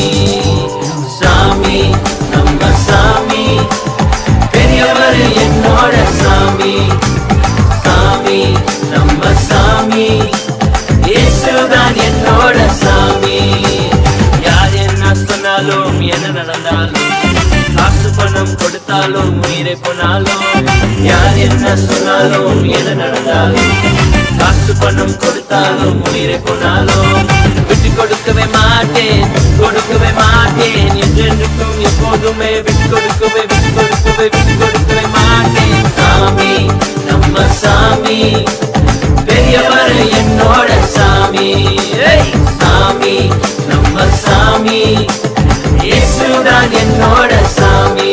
சாமி நம்ம சாமி பெரியவர் என்னோட சாமி சாமி நம்ம சாமி இயேசுதான் என்னோட சாமி யார் என்ன சொன்னாலும் என்ன நடந்தாலும் காசு பணம் கொடுத்தாலும் உயிரை போனாலும் யார் என்ன சொன்னாலும் என்ன நடந்தாலும் காசு பணம் கொடுத்தாலும் உயிரை போனாலும் விட்டு கொடுக்கவே மாட்டேன் கொடுக்கவே மாட்டேன் என்றென்றுக்கும் எப்போதுமே விட்டு கொடுக்கவே விட்டு கொடுக்கவே விட்டு கொடுக்கவே மாட்டேன் சாமி நம்ம சாமி பெரியவர் என்னோட சாமி ஏய், சாமி நம்ம சாமி இயேசுதான் என்னோட சாமி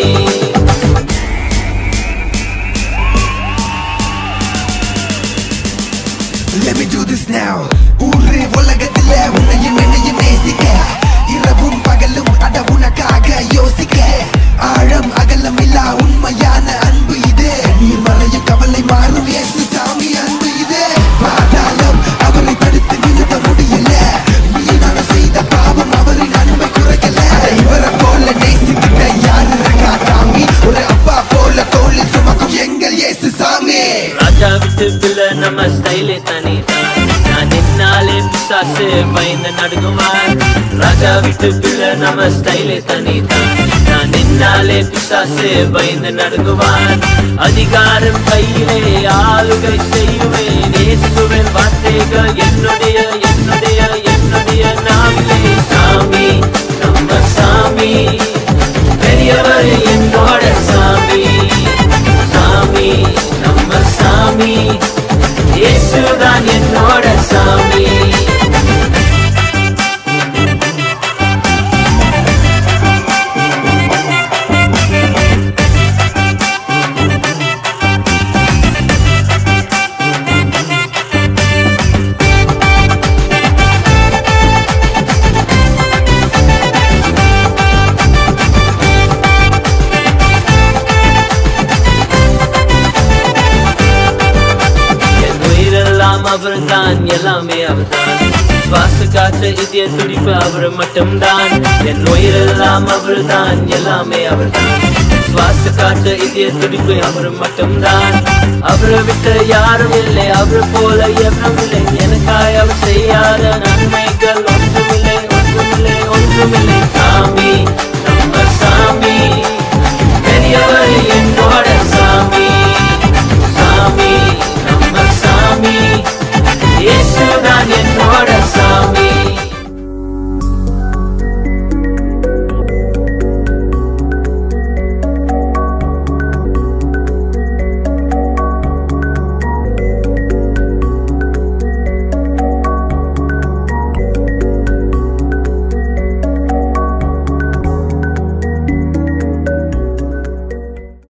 Let me do this now ஊரு உலகத்துல உன்னையும் என்னையும் நேசிக்க இரவும் பகலும் அட உனக்காக யோசிக்க ஆழம் அகலம் இல்லா உண்மையான அன்பு இது நீர் மறையும் கவலை மாறும் இயேசு சாமி அன்பு இது பாதாளம் அவரை தடுத்து நிறுத்த முடியல நீ நான் செய்த பாவம் அவரின் அன்பை குறைக்கல இவரை போல நேசிக்கிட்ட யாரு இருக்கா சாமி ஒரு அப்பா போல தோளில் சுமக்கும் எங்கள் இயேசு சாமி ராஜா விட்டு பிள்ளை நம்ம ஸ்டைலே தனிதான் நான் நின்னாலே பிசாசு பயந்து நடுங்குவார் ராஜா விட்டு பிள்ளை நம்ம ஸ்டைலே தனிதான் நான் நின்னாலே பிசாசு பயந்து நடுங்குவார் அதிகாரம் கையிலே ஆளுகை செய்யுவேன் இயேசுவின் வார்த்தைகள் என்னுடைய என்னுடைய என்னுடைய நாவிலே சாமி நம்ம சாமி பெரியவர் என்னோட சாமி சாமி நம்ம சாமி இயேசுதான் என்னோட சாமி என் உயிரெல்லாம் அவர்தான் எல்லாமே அவர்தான் சுவாச காற்று இதய துடிப்பு அவர் மட்டும்தான் என் உயிரெல்லாம் அவர்தான் எல்லாமே அவர்தான் சுவாச காற்று இதய துடிப்பு அவர் மட்டும்தான் அவரை விட்டு யாரும் இல்லை அவர் போல எவரும் இல்லை எனக்காய் அவர் செய்யாத நன்மைகள் ஒன்றுமில்லை ஒன்றுமில்லை ஒன்றுமில்லை சாமி நம்ம சாமி